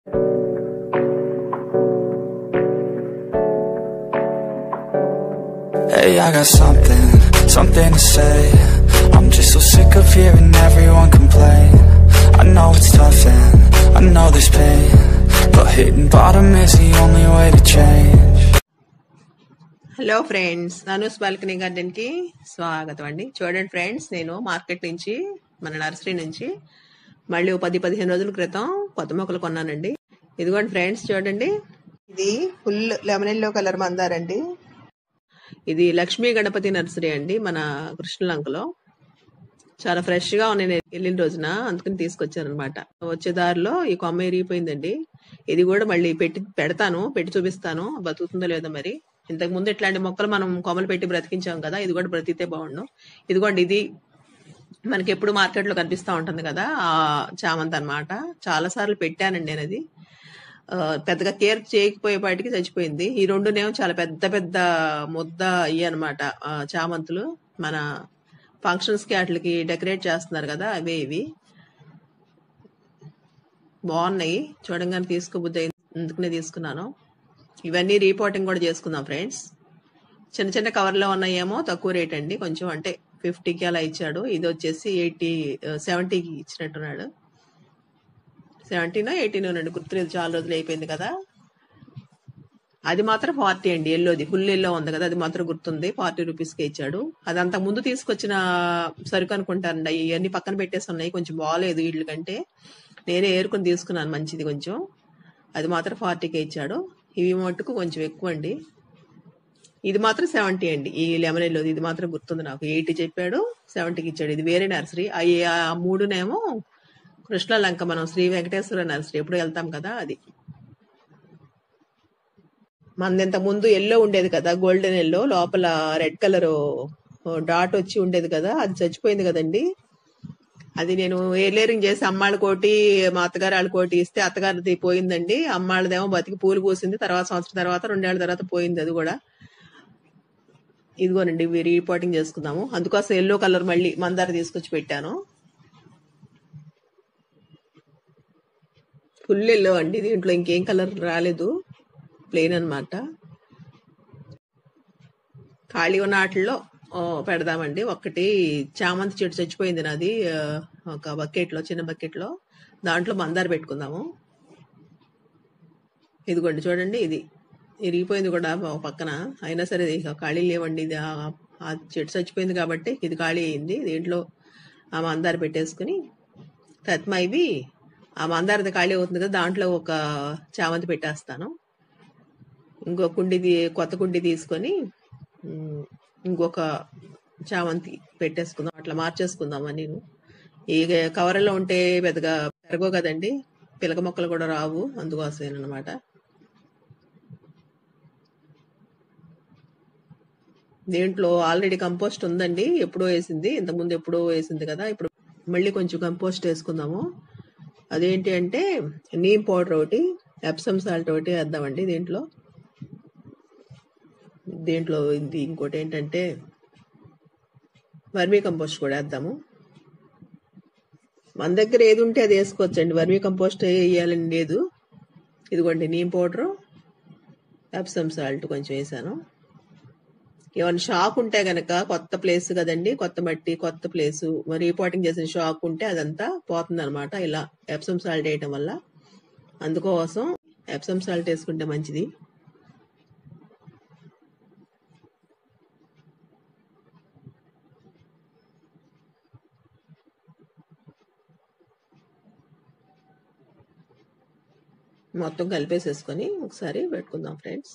Hey, I got something, something to say I'm just so sick of hearing everyone complain I know it's tough and I know there's pain But hitting bottom is the only way to change hello friends Nanu's balcony garden కి స్వాగతం అండి చూడండి friends నేను market నుంచి మన nursery నుంచి మళ్ళీ ఓ పది పదిహేను రోజుల క్రితం కొత్త మొక్కలు కొన్నానండి ఇదిగోండి ఫ్రెండ్స్ చూడండి ఇది ఫుల్ లెమన్ ఎల్లో కలర్ మందారండి ఇది లక్ష్మీ గణపతి నర్సరీ అండి మన కృష్ణలంకలో చాలా ఫ్రెష్ గా ఉన్నాయి నేను వెళ్ళిన రోజున అందుకని తీసుకొచ్చాను అనమాట వచ్చే దారిలో ఈ కొమ్మ ఇరిగిపోయిందండి ఇది కూడా మళ్ళీ పెట్టి పెడతాను పెట్టి చూపిస్తాను బతుకుతుందో లేదో మరి ఇంతకు ముందు ఇట్లాంటి మొక్కలు మనం కొమ్మలు పెట్టి బ్రతికించాం కదా ఇది కూడా బ్రతికితే బాగుండు ఇదిగోండి ఇది మనకి ఎప్పుడు మార్కెట్ లో కనిపిస్తా ఉంటుంది కదా ఆ చామంతి అన్నమాట చాలా సార్లు పెట్టానండి నేను అది ఆ, పెద్దగా కేర్ చేయకపోయేపాటికి చచ్చిపోయింది ఈ రెండునేమో చాలా పెద్ద పెద్ద ముద్ద ఇవి అనమాట చామంతులు మన ఫంక్షన్స్ కి వాటికి డెకరేట్ చేస్తున్నారు కదా అవే ఇవి బాగున్నాయి చూడంగానే తీసుకోబుద్ది అయింది. అందుకనే తీసుకున్నాను ఇవన్నీ రీపోర్టింగ్ కూడా చేసుకుందాం ఫ్రెండ్స్ చిన్న చిన్న కవర్లో ఉన్నాయేమో తక్కువ రేట్ అండి కొంచెం అంటే ఫిఫ్టీకి అలా ఇచ్చాడు ఇది వచ్చేసి ఎయిటీ సెవెంటీకి ఇచ్చినట్టున్నాడు సెవెంటీనో ఎయిటీనో అండి గుర్తులేదు చాలా రోజులు అయిపోయింది కదా అది మాత్రం ఫార్టీ అండి ఎల్లోది ఫుల్ ఎల్లో ఉంది కదా అది మాత్రం గుర్తుంది ఫార్టీ రూపీస్కి ఇచ్చాడు అది అంత ముందు తీసుకొచ్చిన సరుకు అనుకుంటానండి ఇవన్నీ పక్కన పెట్టేసి ఉన్నాయి కొంచెం బాగాలేదు వీళ్ళ కంటే నేనే ఏరుకొని తీసుకున్నాను మంచిది కొంచెం అది మాత్రం ఫార్టీకే ఇచ్చాడు ఇవి మట్టుకు కొంచెం ఎక్కువ అండి ఇది మాత్రం సెవెంటీ అండి ఈ లెమన్ ఎల్లోది ఇది మాత్రం గుర్తుంది నాకు ఎయిటీ చెప్పాడు సెవెంటీకి ఇచ్చాడు ఇది వేరే నర్సరీ అవి ఆ మూడునేమో కృష్ణలంక మనం శ్రీ వెంకటేశ్వర నర్సరీ ఎప్పుడు వెళ్తాం కదా అది మనది ఇంత ముందు ఎల్లో ఉండేది కదా గోల్డెన్ ఎల్లో లోపల రెడ్ కలర్ డాట్ వచ్చి ఉండేది కదా అది చచ్చిపోయింది కదండి అది నేను ఏర్లేరింగ్ చేసి అమ్మాళ్ళ కోటి మా అత్తగారు వాళ్ళ కోటి ఇస్తే అత్తగారిది పోయిందండి అమ్మాళ్ళదేమో బతికి పూలు పూసింది తర్వాత సంవత్సరం తర్వాత రెండేళ్ల తర్వాత పోయింది అది కూడా ఇదిగోనండి ఇవి రిపోర్టింగ్ చేసుకుందాము అందుకోసం ఎల్లో కలర్ మళ్ళీ మందార తీసుకొచ్చి పెట్టాను ఫుల్ ఎల్లో అండి దీంట్లో ఇంకేం కలర్ రాలేదు ప్లెయిన్ అన్నమాట ఖాళీ ఉన్న వాటిల్లో ఆ, పెడదామండి ఒకటి చామంతి చెట్టు చచ్చిపోయింది నాది ఆ, ఒక బకెట్ లో చిన్న బకెట్ లో దాంట్లో మందార పెట్టుకుందాము ఇదిగోండి చూడండి ఇది ఇరిగిపోయింది కూడా ఒక పక్కన అయినా సరే ఇది ఇక ఖాళీ లేవండి ఇది ఆ- ఆ చెట్టు చచ్చిపోయింది కాబట్టి ఇది ఖాళీ అయింది దీంట్లో ఆ మందార పెట్టేసుకుని తత్మ ఇవి ఆ మందారది ఖాళీ అవుతుంది కదా దాంట్లో ఒక చామంతి పెట్టేస్తాను ఇంకో కుండి తీ- కొత్త కుండి తీసుకొని ఉమ్, ఇంకొక చామంతి పెట్టేసుకుందాం అట్లా మార్చేసుకుందాం నేను ఈ కవర్లో ఉంటే పెద్దగా పెరగవు కదండి పిలక మొక్కలు కూడా రావు అందుకోసమేనమాట దీంట్లో ఆల్రెడీ కంపోస్ట్ ఉందండి ఎప్పుడో వేసింది ఇంతకుముందు ఎప్పుడో వేసింది కదా ఇప్పుడు మళ్ళీ కొంచెం కంపోస్ట్ వేసుకుందాము అదేంటి అంటే నీమ్ పౌడర్ ఒకటి ఎప్సమ్ సాల్ట్ ఒకటి వేద్దామండి దీంట్లో దీంట్లో ఇది ఇంకోటి ఏంటంటే వర్మీ కంపోస్ట్ కూడా వేద్దాము మన దగ్గర ఏది ఉంటే అది వేసుకోవచ్చండి వర్మీ కంపోస్ట్ వేయాలని లేదు ఇదిగోండి నీమ్ పౌడరు ఎప్సమ్ సాల్ట్ కొంచెం వేసాను ఏమైనా షాక్ ఉంటే గనక కొత్త ప్లేస్ కదండి కొత్త మట్టి కొత్త ప్లేస్ మరి రిపోర్టింగ్ చేసిన షాక్ ఉంటే అదంతా పోతుంది అనమాట ఇలా ఎప్సమ్ సాల్ట్ వేయటం వల్ల అందుకోసం ఎప్సమ్ సాల్ట్ వేసుకుంటే మంచిది మొత్తం కలిపేసేసుకొని ఒకసారి పెట్టుకుందాం ఫ్రెండ్స్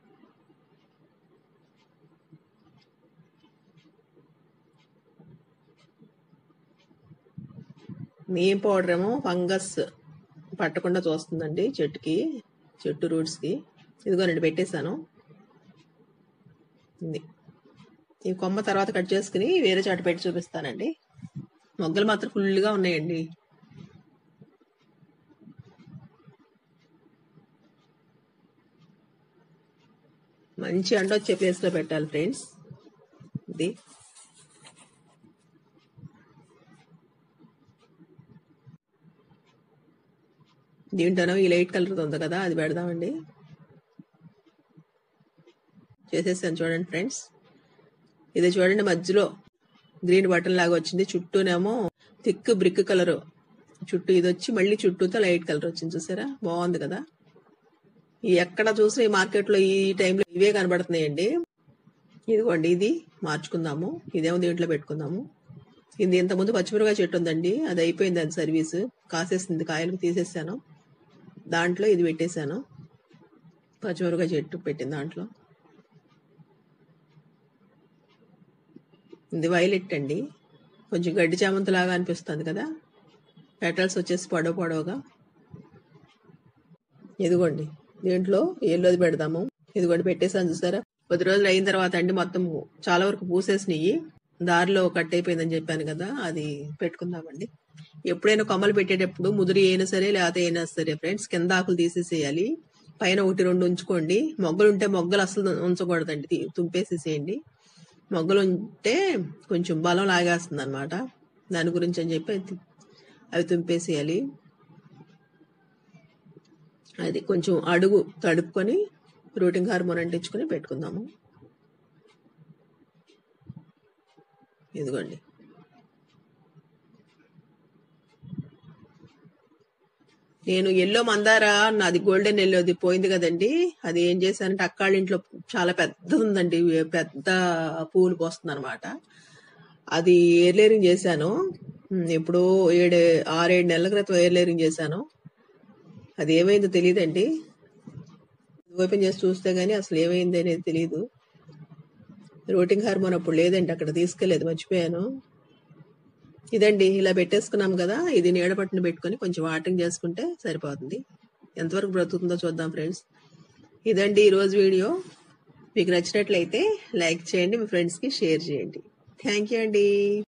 నీమ్ పౌడర్ ఏమో ఫంగస్ పట్టకుండా చూస్తుందండి చెట్టుకి చెట్టు రూట్స్ కి ఇదిగోనండి పెట్టేశాను ఇది ఈ కొమ్మ తర్వాత కట్ చేసుకుని వేరే చాట పెట్టి చూపిస్తానండి మొగ్గలు మాత్రం ఫుల్గా ఉన్నాయండి మంచి ఎండ వచ్చే ప్లేస్ లో పెట్టాలి ఫ్రెండ్స్ ఇది దీంట్లోనో ఈ లైట్ కలర్ ఉంది కదా అది పెడదామండి చేసేసాను చూడండి ఫ్రెండ్స్ ఇది చూడండి మధ్యలో గ్రీన్ బటన్ లాగా వచ్చింది చుట్టూనేమో థిక్ బ్రిక్ కలర్ చుట్టూ ఇది వచ్చి మళ్ళీ చుట్టూతో లైట్ కలర్ వచ్చింది చూసారా బాగుంది కదా ఈ ఎక్కడ చూసినా ఈ మార్కెట్లో ఈ టైంలో ఇవే కనబడుతున్నాయండి ఇదిగోండి ఇది మార్చుకుందాము ఇదేమో దీంట్లో పెట్టుకుందాము ఇది ఇంతకుముందు పచ్చిమిరకాయ చెట్టు ఉందండి అది అయిపోయింది అది సర్వీస్ కాసేసింది కాయలకు తీసేసాను దాంట్లో ఇది పెట్టేశాను పచ్చిమిరకాయ చెట్టు పెట్టిన దాంట్లో ఇది వైలెట్ అండి కొంచెం గడ్డి చామంతి లాగా అనిపిస్తుంది కదా పెటల్స్ వచ్చేసి పొడవు పొడవుగా ఇదిగోండి దీంట్లో ఎల్లోది పెడదాము ఇదిగోండి పెట్టేసాను చూసారా కొద్ది రోజులు అయిన తర్వాత అండి మొత్తం చాలా వరకు పూసేసినాయి దారిలో కట్ అయిపోయిందని చెప్పాను కదా అది పెట్టుకుందామండి ఎప్పుడైనా కొమ్మలు పెట్టేటప్పుడు ముదిరి అయినా సరే లేకపోతే అయినా సరే ఫ్రెండ్స్ కింద ఆకులు తీసేసేయాలి పైన ఒకటి రెండు ఉంచుకోండి మొగ్గలు ఉంటే మొగ్గలు అసలు ఉంచకూడదండి తీ- తుంపేసేసేయండి మొగ్గలు ఉంటే కొంచెం బలం లాగేస్తుంది అనమాట దాని గురించి అని చెప్పి అది- అవి తుంపేసేయాలి అది కొంచెం అడుగు తడుపుకొని రూటింగ్ హార్మోన్ అంటించుకొని పెట్టుకుందాము ఇదిగోండి నేను ఎల్లో మందార నాది గోల్డెన్ ఎల్లోది పోయింది కదండి అది ఏం చేశానంటే అక్కాళ్ళ ఇంట్లో చాలా పెద్ద ఉందండి పెద్ద పూలు పోస్తుంది అనమాట అది ఎయిర్లేరింగ్ చేశాను ఉమ్, ఎప్పుడో ఏడు ఆరేడు నెలల క్రితం ఎయిర్లేరింగ్ చేశాను అది ఏమైందో తెలియదండి ఓపెన్ చేసి చూస్తే గానీ అసలు ఏమైంది అనేది తెలియదు రోటింగ్ హార్మోన్ అప్పుడు లేదండి అక్కడ తీసుకెళ్లేదు మర్చిపోయాను ఇదండి ఇలా పెట్టేసుకున్నాం కదా ఇది నీడ పట్టున పెట్టుకొని కొంచెం వాటరింగ్ చేసుకుంటే సరిపోతుంది ఎంతవరకు బ్రతుకుతుందో చూద్దాం ఫ్రెండ్స్ ఇదండి ఈరోజు వీడియో మీకు నచ్చినట్లయితే లైక్ చేయండి మీ ఫ్రెండ్స్కి షేర్ చేయండి థ్యాంక్ యూ అండి